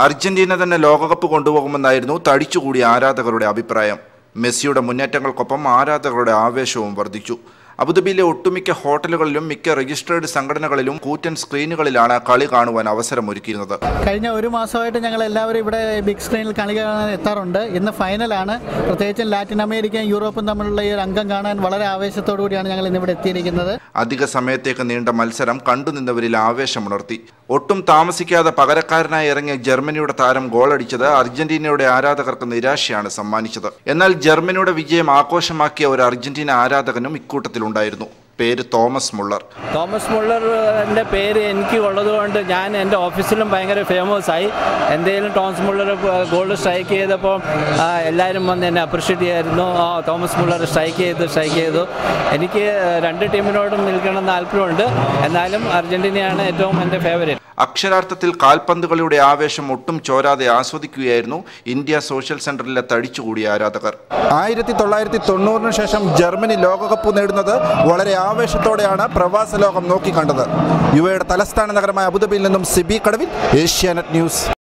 Argentina തന്നെ ലോകകപ്പ് കൊണ്ടുപോകുമെന്നായിരുന്നു തടിച്ചുകൂടിയ ആരാധകരുടെ അഭിപ്രായം മെസ്സിയുടെ മുന്നേറ്റങ്ങൾക്കൊപ്പം ആരാധകരുടെ ആവേശവും വർദ്ധിച്ചു അബുദാബിയിലെ ഒട്ടുമിക്ക ഹോട്ടലുകളിലും മിക്ക രജിസ്ട്രേഡ് സംഘടനകളിലും കൂറ്റൻ സ്ക്രീനുകളിലാണ് കളി കാണുവാൻ അവസരമൊരുക്കിയിരുന്നത് കഴിഞ്ഞ ഒരു മാസമായിട്ട് ഞങ്ങൾ എല്ലാവരും ഇവിടെ ബിഗ് സ്ക്രീനിൽ കളി കാണാൻ എത്താറുണ്ട് ഇന്ന് ഫൈനലാണ് പ്രത്യേകിച്ചും ലാറ്റിൻ അമേരിക്കയും യൂറോപ്പും തമ്മിലുള്ള ഈ ഒരു അംഗം കാണാൻ വളരെ ആവേശത്തോടു കൂടിയാണ് ഞങ്ങൾ ഇന്നിവിടെ എത്തിയിരിക്കുന്നത് അധിക സമയത്തേക്ക് നീണ്ട മത്സരം കണ്ടുനിന്നവരിൽ ആവേശമുണർത്തി ഒട്ടും താമസിക്കാതെ പകരക്കാരനായി ഇറങ്ങിയ ജർമ്മനിയുടെ താരം ഗോളടിച്ചത് അർജന്റീനയുടെ ആരാധകർക്ക് നിരാശയാണ് സമ്മാനിച്ചത് എന്നാൽ ജർമ്മനിയുടെ വിജയം ആഘോഷമാക്കിയ ഒരു അർജന്റീന ആരാധകനും ഇക്കൂട്ടത്തിലുണ്ടായിരുന്നു പേര് തോമസ് മുള്ളർ തോമസ് മുള്ളറിൻ്റെ പേര് എനിക്ക് ഉള്ളതുകൊണ്ട് ഞാൻ എൻ്റെ ഓഫീസിലും ഭയങ്കര ഫേമസ് ആയി എന്തെങ്കിലും തോമസ് മുള്ളർ ഗോൾ സ്ട്രൈക്ക് ചെയ്തപ്പോൾ ആ, എല്ലാവരും വന്ന് എന്നെ അപ്രിഷ്യേറ്റ് ചെയ്യായിരുന്നു ആ തോമസ് മുള്ളർ സ്ട്രൈക്ക് ചെയ്തു സ്ട്രൈക്ക് ചെയ്തു എനിക്ക് രണ്ട് ടീമിനോടും നിൽക്കണം താല്പര്യമുണ്ട് എന്നാലും അർജൻറ്റീനയാണ് ഏറ്റവും എൻ്റെ ഫേവറേറ്റ് അക്ഷരാർത്ഥത്തിൽ കാൽപന്തുകളുടെ ആവേശം ഒട്ടും ചോരാതെ ആസ്വദിക്കുകയായിരുന്നു ഇന്ത്യ സോഷ്യൽ സെന്ററിലെ തടിച്ചുകൂടിയ ആരാധകർ ആയിരത്തി തൊള്ളായിരത്തി തൊണ്ണൂറിന് ശേഷം ജർമ്മനി ലോകകപ്പ് നേടുന്നത് വളരെ ആവേശത്തോടെയാണ് പ്രവാസ ലോകം നോക്കിക്കണ്ടത് യുവയുടെ തലസ്ഥാന നഗരമായ അബുദാബിയിൽ നിന്നും സിബി കടവിൽ ഏഷ്യാനെറ്റ് ന്യൂസ്